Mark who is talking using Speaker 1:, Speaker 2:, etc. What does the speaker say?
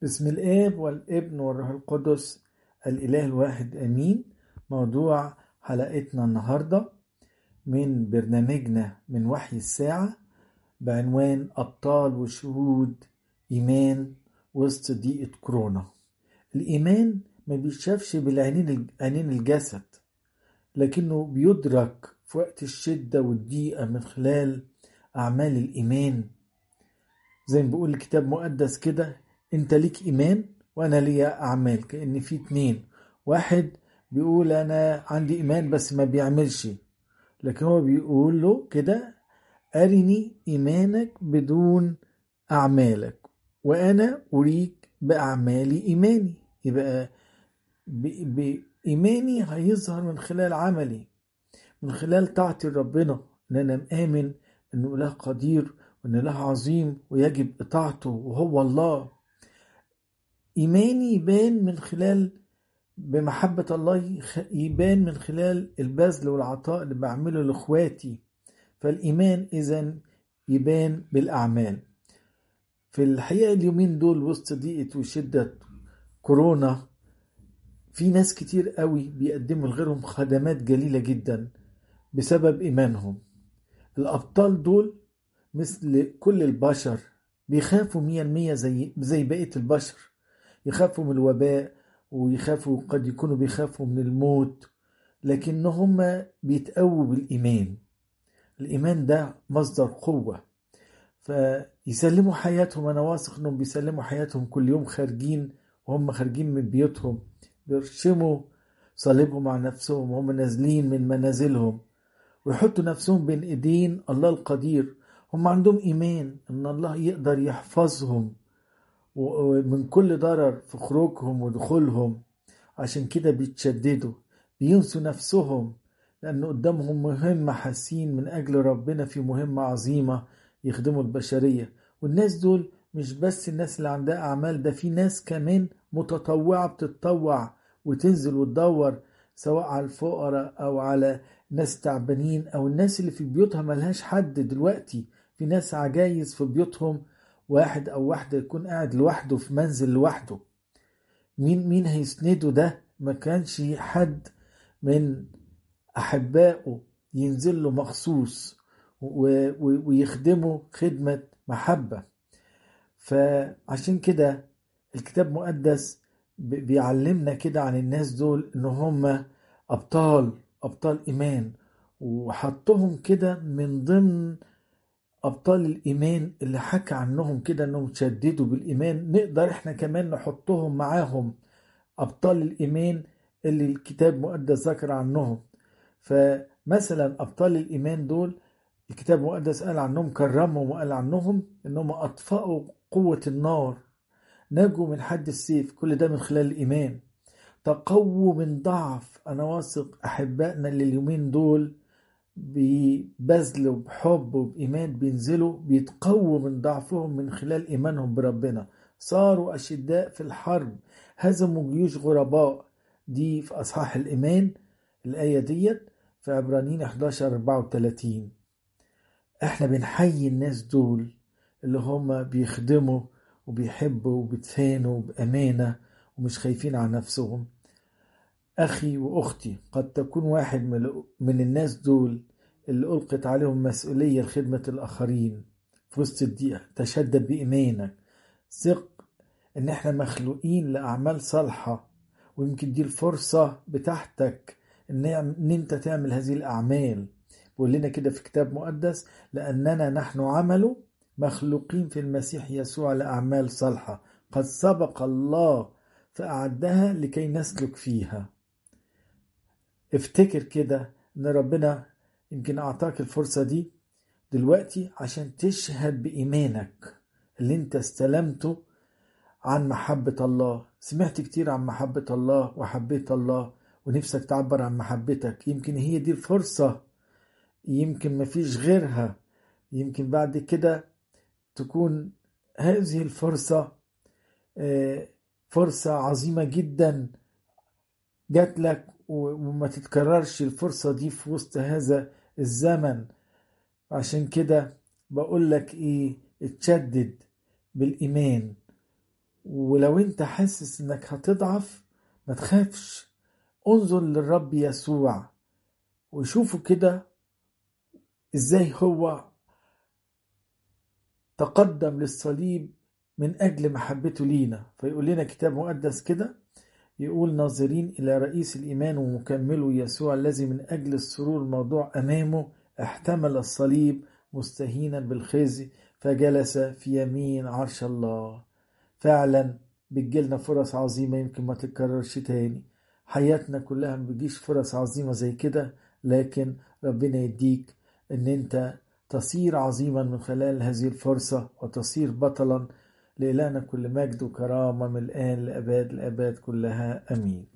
Speaker 1: بسم الآب والابن والروح القدس الإله الواحد آمين موضوع حلقتنا النهاردة من برنامجنا من وحي الساعة بعنوان أبطال وشهود إيمان وسط ضيقة كورونا الإيمان ما بيتشافش بالعينين عينين الجسد لكنه بيدرك في وقت الشدة والضيقة من خلال أعمال الإيمان زي ما بيقول الكتاب المقدس كده انت ليك ايمان وانا ليا اعمال كان في اتنين واحد بيقول انا عندي ايمان بس ما بيعملش لكن هو بيقول له كده ارني ايمانك بدون اعمالك وانا اريك باعمالي ايماني يبقى بايماني هيظهر من خلال عملي من خلال طاعتي لربنا ان انا مآمن انه اله قدير وان اله عظيم ويجب اطاعته وهو الله إيماني يبان من خلال بمحبة الله يبان من خلال البذل والعطاء اللي بعمله لإخواتي فالإيمان إذا يبان بالأعمال في الحقيقة اليومين دول وسط ضيقة وشدة كورونا في ناس كتير قوي بيقدموا لغيرهم خدمات جليلة جدا بسبب إيمانهم الأبطال دول مثل كل البشر بيخافوا مية المية زي, زي بقية البشر يخافوا من الوباء ويخافوا قد يكونوا بيخافوا من الموت لكن هم بيتقووا بالإيمان الإيمان ده مصدر قوة فيسلموا حياتهم أنا واثق أنهم بيسلموا حياتهم كل يوم خارجين وهم خارجين من بيوتهم بيرشموا صليبهم على نفسهم وهم نازلين من منازلهم ويحطوا نفسهم بين ايدين الله القدير هم عندهم ايمان ان الله يقدر يحفظهم ومن كل ضرر في خروجهم ودخولهم عشان كده بيتشددوا بينسوا نفسهم لأن قدامهم مهمة حاسين من أجل ربنا في مهمة عظيمة يخدموا البشرية والناس دول مش بس الناس اللي عندها أعمال ده في ناس كمان متطوعة بتتطوع وتنزل وتدور سواء على الفقراء أو على ناس تعبانين أو الناس اللي في بيوتها ملهاش حد دلوقتي في ناس عجايز في بيوتهم واحد او واحده يكون قاعد لوحده في منزل لوحده مين مين هيسنده ده ما كانش حد من احبائه ينزل له مخصوص ويخدمه خدمه محبه فعشان كده الكتاب المقدس بيعلمنا كده عن الناس دول ان هم ابطال ابطال ايمان وحطهم كده من ضمن أبطال الإيمان اللي حكى عنهم كده أنهم تشددوا بالإيمان نقدر إحنا كمان نحطهم معاهم أبطال الإيمان اللي الكتاب المقدس ذكر عنهم فمثلا أبطال الإيمان دول الكتاب المقدس قال عنهم كرمهم وقال عنهم أنهم أطفأوا قوة النار نجوا من حد السيف كل ده من خلال الإيمان تقووا من ضعف أنا واثق أحبائنا اللي اليومين دول ببذل وبحب وبإيمان بينزلوا بيتقووا من ضعفهم من خلال إيمانهم بربنا صاروا أشداء في الحرب هزموا جيوش غرباء دي في أصحاح الإيمان الآية ديت في عبرانيين 11 34 احنا بنحيي الناس دول اللي هم بيخدموا وبيحبوا وبيتفانوا بأمانة ومش خايفين على نفسهم أخي وأختي قد تكون واحد من الناس دول اللي ألقت عليهم مسؤولية لخدمة الآخرين في وسط الضيقة تشدد بإيمانك ثق إن إحنا مخلوقين لأعمال صالحة ويمكن دي الفرصة بتاعتك إن, إن أنت تعمل هذه الأعمال بيقول لنا كده في كتاب مقدس لأننا نحن عمله مخلوقين في المسيح يسوع لأعمال صالحة قد سبق الله فأعدها لكي نسلك فيها افتكر كده ان ربنا يمكن اعطاك الفرصة دي دلوقتي عشان تشهد بإيمانك اللي انت استلمته عن محبة الله سمعت كتير عن محبة الله وحبيت الله ونفسك تعبر عن محبتك يمكن هي دي الفرصة يمكن مفيش غيرها يمكن بعد كده تكون هذه الفرصة فرصة عظيمة جدا جات لك وما تتكررش الفرصة دي في وسط هذا الزمن عشان كده بقول لك ايه اتشدد بالإيمان ولو انت حاسس انك هتضعف ما تخافش انظر للرب يسوع وشوفوا كده ازاي هو تقدم للصليب من أجل محبته لينا فيقول لنا كتاب مقدس كده يقول ناظرين إلى رئيس الإيمان ومكمله يسوع الذي من أجل السرور الموضوع أمامه احتمل الصليب مستهينا بالخزي فجلس في يمين عرش الله فعلا بتجيلنا فرص عظيمة يمكن ما تتكررش تاني حياتنا كلها ما بيجيش فرص عظيمة زي كده لكن ربنا يديك ان انت تصير عظيما من خلال هذه الفرصة وتصير بطلا لإلهنا كل مجد وكرامة من الآن لأباد الأباد كلها أمين